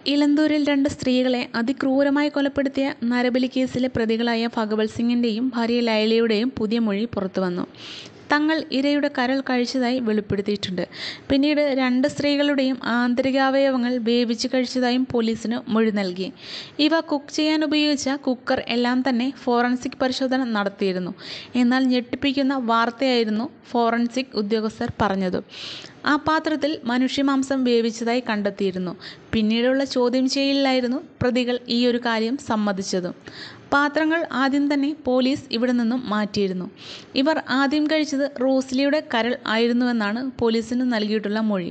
ഇലന്തൂരിൽ രണ്ട് സ്ത്രീകളെ അതിക്രൂരമായി കൊലപ്പെടുത്തിയ നരബലി കേസിലെ പ്രതികളായ ഭഗവത് സിംഗിന്റെയും ഭാര്യ ലൈലയുടെയും പുതിയ മൊഴി പുറത്തുവന്നു. തങ്ങൾ ഇരയുടെ കരൾ കഴിച്ചതായി വെളിപ്പെടുത്തിയിട്ടുണ്ട്. പിന്നീട് രണ്ട് സ്ത്രീകളുടെയും ആന്തരികാവയവങ്ങൾ വേവിച്ച് കഴിച്ചതായും പൊലീസിന് മൊഴി നൽകി. ഇവ കുക്ക് ചെയ്യാൻ ഉപയോഗിച്ച കുക്കർ എല്ലാം തന്നെ ഫോറൻസിക് പരിശോധന നടത്തിയിരുന്നു. എന്നാൽ ഞെട്ടിപ്പിക്കുന്ന വാർത്തയായിരുന്നു ഫോറൻസിക് ഉദ്യോഗസ്ഥർ പറഞ്ഞത്. ആ പാത്രത്തിൽ മനുഷ്യമാംസം വേവിച്ചതായി കണ്ടെത്തിയിരുന്നു. പിന്നീടുള്ള ചോദ്യം ചെയ്യലിലായിരുന്നു പ്രതികൾ ഈയൊരു കാര്യം സമ്മതിച്ചതും. പാത്രങ്ങൾ ആദ്യം തന്നെ പൊലീസ് ഇവിടെ നിന്നും മാറ്റിയിരുന്നു. ഇവർ ആദ്യം കഴിച്ചത് റോസ്ലിയുടെ കരൾ ആയിരുന്നുവെന്നാണ് പൊലീസിന് നൽകിയിട്ടുള്ള മൊഴി.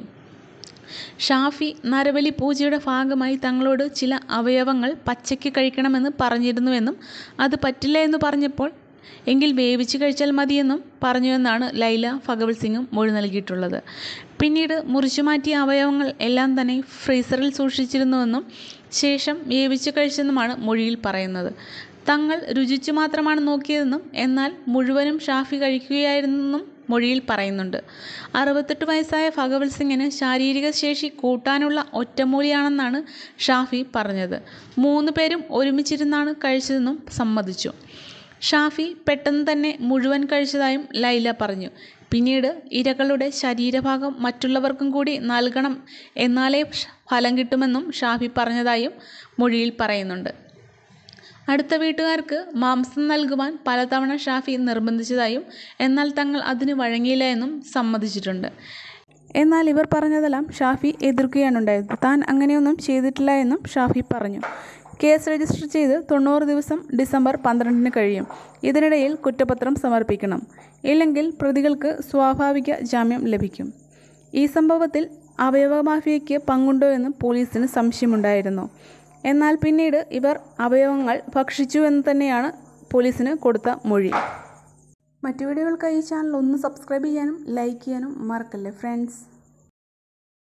ഷാഫി നരബലി പൂജയുടെ ഭാഗമായി തങ്ങളോട് ചില അവയവങ്ങൾ പച്ചയ്ക്ക് കഴിക്കണമെന്ന് പറഞ്ഞിരുന്നുവെന്നും അത് പറ്റില്ല എന്നു പറഞ്ഞപ്പോൾ എങ്കിൽ വേവിച്ച് കഴിച്ചാൽ മതിയെന്നും പറഞ്ഞുവെന്നാണ് ലൈല ഭഗവത് സിംഗും മൊഴി നൽകിയിട്ടുള്ളത്. പിന്നീട് മുറിച്ചുമാറ്റിയ അവയവങ്ങൾ എല്ലാം തന്നെ ഫ്രീസറിൽ സൂക്ഷിച്ചിരുന്നുവെന്നും ശേഷം വേവിച്ച് കഴിച്ചെന്നുമാണ് മൊഴിയിൽ പറയുന്നത്. തങ്ങൾ രുചിച്ചു മാത്രമാണ് നോക്കിയതെന്നും എന്നാൽ മുഴുവനും ഷാഫി കഴിക്കുകയായിരുന്നെന്നും മൊഴിയിൽ പറയുന്നുണ്ട്. അറുപത്തെട്ട് വയസ്സായ ഭഗവത് സിംഗിന് ശാരീരിക ശേഷി കൂട്ടാനുള്ള ഒറ്റമൂലിയാണെന്നാണ് ഷാഫി പറഞ്ഞത്. മൂന്ന് പേരും ഒരുമിച്ചിരുന്നാണ് കഴിച്ചതെന്നും സമ്മതിച്ചു. ഷാഫി പെട്ടെന്ന് തന്നെ മുഴുവൻ കഴിച്ചതായും ലൈല പറഞ്ഞു. പിന്നീട് ഇരകളുടെ ശരീരഭാഗം മറ്റുള്ളവർക്കും കൂടി നൽകണം എന്നാലേ ഫലം കിട്ടുമെന്നും ഷാഫി പറഞ്ഞതായും മൊഴിയിൽ പറയുന്നുണ്ട്. അടുത്ത വീട്ടുകാർക്ക് മാംസം നൽകുവാൻ പലതവണ ഷാഫി നിർബന്ധിച്ചതായും എന്നാൽ തങ്ങൾ അതിന് വഴങ്ങിയില്ല എന്നും സമ്മതിച്ചിട്ടുണ്ട്. എന്നാൽ ഇവർ പറഞ്ഞതെല്ലാം ഷാഫി എതിർക്കുകയാണുണ്ടായത്. താൻ അങ്ങനെയൊന്നും ചെയ്തിട്ടില്ല എന്നും ഷാഫി പറഞ്ഞു. കേസ് രജിസ്റ്റർ ചെയ്ത് തൊണ്ണൂറ് ദിവസം ഡിസംബർ പന്ത്രണ്ടിന് കഴിയും. ഇതിനിടയിൽ കുറ്റപത്രം സമർപ്പിക്കണം. ഇല്ലെങ്കിൽ പ്രതികൾക്ക് സ്വാഭാവിക ജാമ്യം ലഭിക്കും. ഈ സംഭവത്തിൽ അവയവമാഫിയയ്ക്ക് പങ്കുണ്ടോ എന്ന് പൊലീസിന് സംശയമുണ്ടായിരുന്നു. എന്നാൽ പിന്നീട് ഇവർ അവയവങ്ങൾ ഭക്ഷിച്ചു എന്ന് തന്നെയാണ് പൊലീസിന് കൊടുത്ത മൊഴി. മറ്റു വീഡിയോകൾക്കായി ഈ ചാനൽ ഒന്ന് സബ്സ്ക്രൈബ് ചെയ്യാനും ലൈക്ക് ചെയ്യാനും മറക്കല്ലേ ഫ്രണ്ട്സ്.